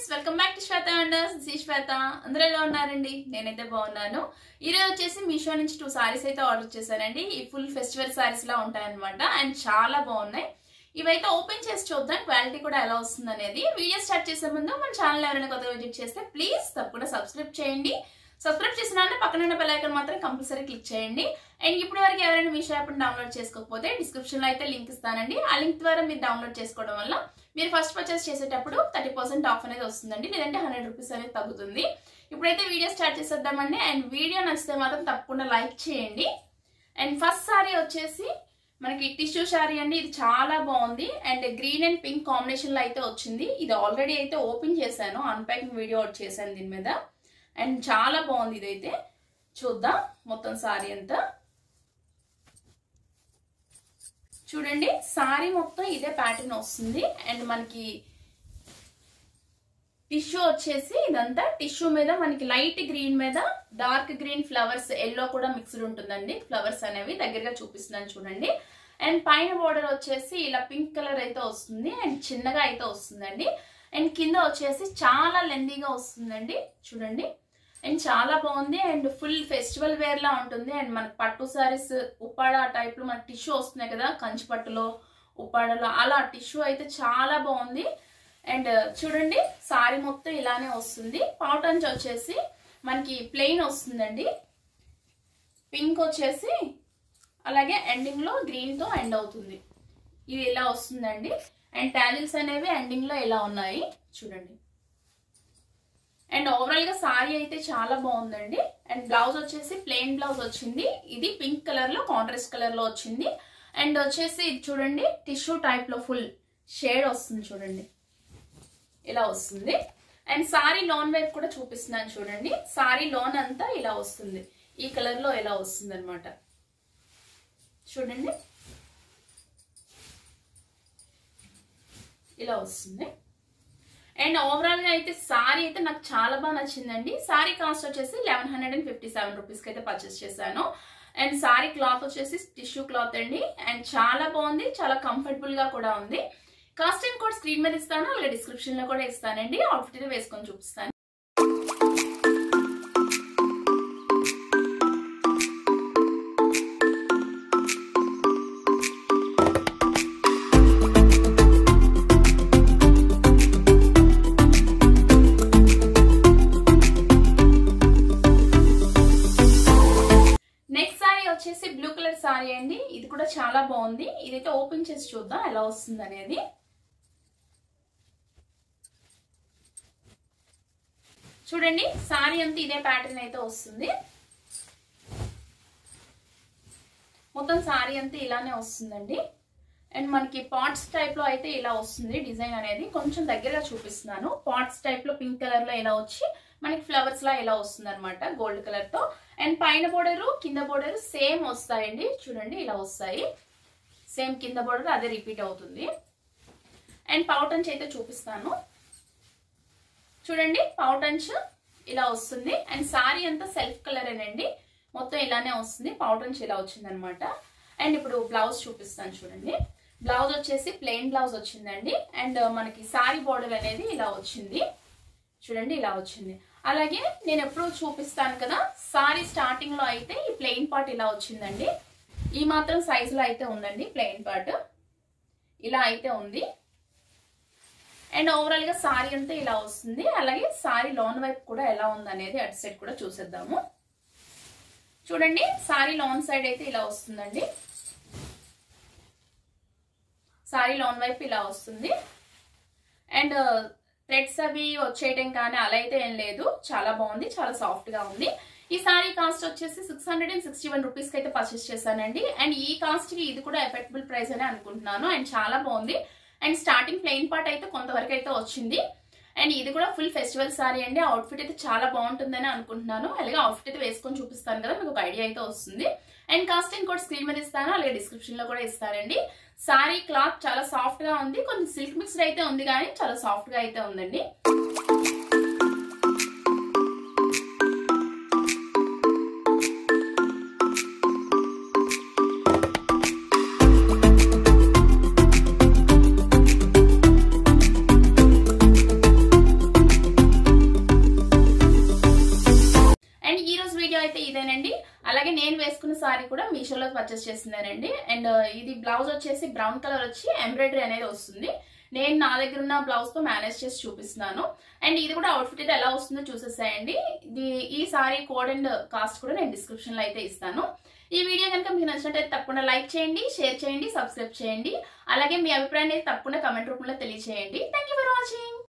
welcome back to Shweta అండర్స్ శ్రీ శ్వేత అందరూ ఎలా ఉన్నారండి నేనైతే బాగున్నాను ఈరోజు వచ్చేసి మీషో నుంచి టూ సారీస్ అయితే ఆర్డర్ చేశానండి ఈ ఫుల్ ఫెస్టివల్ సారీస్ లా ఉంటాయన్నమాట అండ్ చాలా బాగున్నాయి ఇవైతే ఓపెన్ చేసి చూద్దాం క్వాలిటీ కూడా ఎలా వస్తుంది అనేది వీడియో స్టార్ట్ చేసే ముందు మన ఛానల్ ఎవరైనా కొత్తగా విజిట్ చేస్తే ప్లీజ్ తప్పకుండా సబ్స్క్రైబ్ చేయండి సబ్స్క్రైబ్ చేసిన వెంటనే పక్కన ఉన్న బెల్ ఐకాన్ మాత్రం కంపల్సరీ క్లిక్ చేయండి అండ్ ఇప్పటి వరకు ఎవరైనా మీ షాప్ డౌన్లోడ్ చేసుకోకపోతే డిస్క్రిప్షన్ లో అయితే లింక్ ఇస్తానండి ఆ లింక్ ద్వారా మీరు డౌన్లోడ్ చేసుకోవడం వల్ల మీరు ఫస్ట్ పర్చేస్ చేసేటప్పుడు థర్టీ పర్సెంట్ ఆఫ్ అనేది వస్తుందండి లేదంటే హండ్రెడ్ రూపీస్ అనేది తగ్గుతుంది ఇప్పుడైతే వీడియో స్టార్ట్ చేసేద్దామండి అండ్ వీడియో నచ్చితే మాత్రం తప్పకుండా లైక్ చేయండి అండ్ ఫస్ట్ సారీ వచ్చేసి మనకి టిష్యూ శారీ అండి ఇది చాలా బాగుంది and green and pink combination లో అయితే వచ్చింది ఇది ఆల్రెడీ అయితే ఓపెన్ చేశాను అన్పాకింగ్ వీడియో చేశాను దీని మీద అండ్ చాలా బాగుంది ఇదైతే చూద్దాం మొత్తం సారీ అంతా చూడండి సారీ మొత్తం ఇదే ప్యాటర్న్ వస్తుంది అండ్ మనకి టిష్యూ వచ్చేసి ఇదంతా టిష్యూ మీద మనకి లైట్ గ్రీన్ మీద డార్క్ గ్రీన్ ఫ్లవర్స్ ఎల్లో కూడా మిక్స్డ్ ఉంటుందండి ఫ్లవర్స్ అనేవి దగ్గరగా చూపిస్తున్నాను చూడండి అండ్ పైన బోర్డర్ వచ్చేసి ఇలా పింక్ కలర్ అయితే వస్తుంది అండ్ చిన్నగా అయితే వస్తుందండి అండ్ కింద వచ్చేసి చాలా లెందీగా వస్తుందండి చూడండి అండ్ చాలా బాగుంది అండ్ ఫుల్ ఫెస్టివల్ వేర్ లా ఉంటుంది అండ్ మనకి పట్టు సారీస్ ఉప్పాడ టైప్ లో మనకి టిష్యూ వస్తున్నాయి కదా కంచి పట్టులో ఉప్పాడలో అలా టిష్యూ అయితే చాలా బాగుంది అండ్ చూడండి సారీ మొత్తం ఇలానే వస్తుంది పాటంచ్ వచ్చేసి మనకి ప్లెయిన్ వస్తుందండి పింక్ వచ్చేసి అలాగే ఎండింగ్ లో గ్రీన్ తో ఎండ్ అవుతుంది ఇది ఇలా వస్తుందండి అండ్ టాజిల్స్ అనేవి ఎండింగ్ లో ఇలా ఉన్నాయి చూడండి అండ్ ఓవరాల్ గా సారీ అయితే చాలా బాగుందండి అండ్ బ్లౌజ్ వచ్చేసి ప్లెయిన్ బ్లౌజ్ వచ్చింది ఇది పింక్ కలర్ లో కాంట్రాస్ట్ కలర్ లో వచ్చింది అండ్ వచ్చేసి ఇది చూడండి టిష్యూ టైప్ లో ఫుల్ షేడ్ వస్తుంది చూడండి ఇలా వస్తుంది అండ్ సారీ లోన్ వైపు కూడా చూపిస్తున్నాను చూడండి సారీ లోన్ అంతా ఇలా వస్తుంది ఈ కలర్ లో ఇలా వస్తుంది అనమాట చూడండి ఇలా వస్తుంది అండ్ ఓవరాల్ గా అయితే సారీ అయితే నాకు చాలా బాగా నచ్చిందండి సారీ కాస్ట్ వచ్చేసి eleven hundred and fifty seven rupees కి అయితే పర్చేస్ చేశాను అండ్ సారీ క్లాత్ వచ్చేసి టిష్యూ క్లాత్ అండి అండ్ చాలా బాగుంది చాలా కంఫర్టబుల్ గా కూడా ఉంది కాస్టింగ్ కోడ్ స్క్రీన్ మీద ఇస్తాను అలాగే డిస్క్రిప్షన్ లో కూడా ఇస్తానండి అవుట్ఫిట్ అయితే వేసుకొని చూపిస్తాను నెక్స్ట్ సారీ వచ్చేసి బ్లూ కలర్ సారీ అండి ఇది కూడా చాలా బాగుంది ఇదైతే ఓపెన్ చేసి చూద్దాం ఎలా వస్తుంది అనేది చూడండి సారీ అంతా ఇదే ప్యాటర్న్ అయితే వస్తుంది మొత్తం సారీ అంతా ఇలానే వస్తుందండి అండ్ మనకి పాట్స్ టైప్ లో అయితే ఇలా వస్తుంది డిజైన్ అనేది కొంచెం దగ్గరగా చూపిస్తున్నాను పాట్స్ టైప్ లో పింక్ కలర్ లో ఇలా వచ్చి మనకి ఫ్లవర్స్ లా ఇలా వస్తుంది అనమాట గోల్డ్ కలర్ తో అండ్ పైన బోర్డర్ కింద బోర్డర్ సేమ్ వస్తాయండి చూడండి ఇలా వస్తాయి సేమ్ కింద బోర్డర్ అదే రిపీట్ అవుతుంది అండ్ పౌటంచ్ అయితే చూపిస్తాను చూడండి పౌటంచ్ ఇలా వస్తుంది అండ్ సారీ అంతా సెల్ఫ్ కలర్ అండి మొత్తం ఇలానే వస్తుంది పౌటంచ్ ఇలా వచ్చింది అనమాట అండ్ ఇప్పుడు బ్లౌజ్ చూపిస్తాను చూడండి బ్లౌజ్ వచ్చేసి ప్లెయిన్ బ్లౌజ్ వచ్చిందండి అండ్ మనకి సారీ బోర్డర్ అనేది ఇలా వచ్చింది చూడండి ఇలా వచ్చింది అలాగే నేను ఎప్పుడు చూపిస్తాను కదా సారీ స్టార్టింగ్ లో అయితే ఈ ప్లెయిన్ పార్ట్ ఇలా వచ్చిందండి ఈ మాత్రం సైజ్ లో అయితే ఉందండి ప్లెయిన్ పార్ట్ ఇలా అయితే ఉంది అండ్ ఓవరాల్ గా సారీ అంతా ఇలా వస్తుంది అలాగే సారీ లోన్ వైపు కూడా ఎలా ఉంది అనేది అటు సైడ్ కూడా చూసేద్దాము చూడండి సారీ లోన్ సైడ్ అయితే ఇలా వస్తుందండి సారీ లోన్ వైపు ఇలా వస్తుంది అండ్ థ్రెడ్స్ అవి వచ్చేయటం కానీ అలా అయితే ఏం లేదు చాలా బాగుంది చాలా సాఫ్ట్ గా ఉంది ఈ సారీ కాస్ట్ వచ్చేసి six hundred and sixty one rupees కి అయితే పర్చేస్ చేశానండి అండ్ ఈ కాస్ట్ కి ఇది కూడా ఎఫెక్టబుల్ ప్రైస్ అని అనుకుంటున్నాను అండ్ చాలా బాగుంది అండ్ స్టార్టింగ్ ప్లెయిన్ పార్ట్ అయితే కొంతవరకు అయితే వచ్చింది అండ్ ఇది కూడా ఫుల్ ఫెస్టివల్ సారీ అండి అవుట్ఫిట్ అయితే చాలా బాగుంటుందని అనుకుంటున్నాను అలాగే అవుట్ఫిట్ అయితే వేసుకొని చూపిస్తాను కదా మీకు ఒక ఐడియా అయితే వస్తుంది అండ్ కాస్టింగ్ కూడా స్క్రీన్ మీద ఇస్తాను అలాగే డిస్క్రిప్షన్ లో కూడా ఇస్తానండి సారీ క్లాత్ చాలా సాఫ్ట్ గా ఉంది కొంచెం సిల్క్ మిక్స్డ్ అయితే ఉంది కానీ చాలా సాఫ్ట్ గా అయితే ఉందండి వేసుకున్న సారీ కూడా మీషోలో పర్చేస్ చేస్తున్నానండి అండ్ ఇది బ్లౌజ్ వచ్చేసి బ్రౌన్ కలర్ వచ్చి ఎంబ్రాయిడరీ అనేది వస్తుంది నేను నా దగ్గర ఉన్న బ్లౌజ్ తో మేనేజ్ చేసి చూపిస్తున్నాను అండ్ ఇది కూడా అవుట్ఫిట్ అయితే ఎలా వస్తుందో చూసేసాయండి ఇది ఈ సారీ కోడ్ అండ్ కాస్ట్ కూడా నేను డిస్క్రిప్షన్ లో అయితే ఇస్తాను ఈ వీడియో కనుక మీకు నచ్చినట్టయితే తప్పకుండా లైక్ చేయండి షేర్ చేయండి సబ్స్క్రైబ్ చేయండి అలాగే మీ అభిప్రాయాన్ని అయితే తప్పకుండా కమెంట్ రూపంలో తెలియచేయండి థ్యాంక్ యూ ఫర్ వాచింగ్